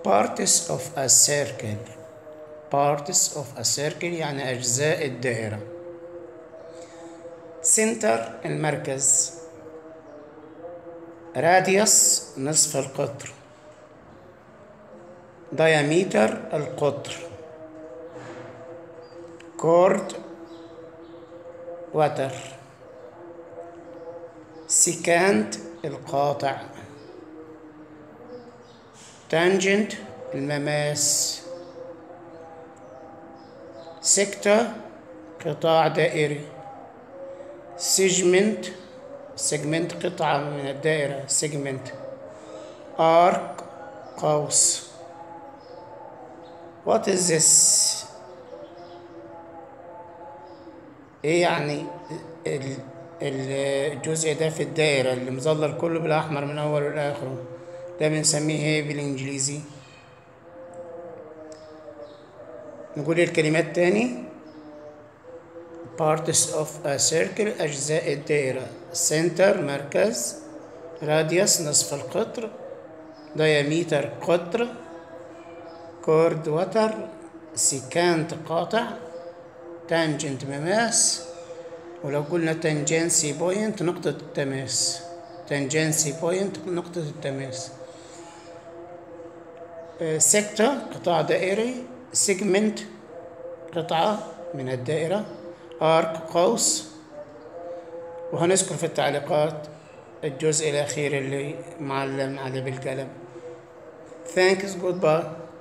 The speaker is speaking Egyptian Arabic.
parts of a circle parts of a circle يعني أجزاء الدائرة center المركز radius نصف القطر diameter القطر chord وتر secant القاطع tangent المماس سكتة قطاع دائري سيجمنت سيجمنت قطعة من الدائرة سيجمنت arc قوس what is this ايه يعني ال- ال- الجزء ده في الدائرة اللي مظلل كله بالأحمر من أوله لآخره ده بنسميه ايه بالإنجليزي نقول الكلمات تاني parts of a circle أجزاء الدائرة center مركز radius نصف القطر diameter قطر chord وتر secant قاطع tangent مماس ولو قلنا تنجنسي بوينت نقطة التماس تنجنسي بوينت نقطة التماس سيكتور قطاع دائري سيجمنت قطعة من الدائرة ارك قوس وهنذكر في التعليقات الجزء الأخير اللي معلم عليه بالقلم Thanks goodbye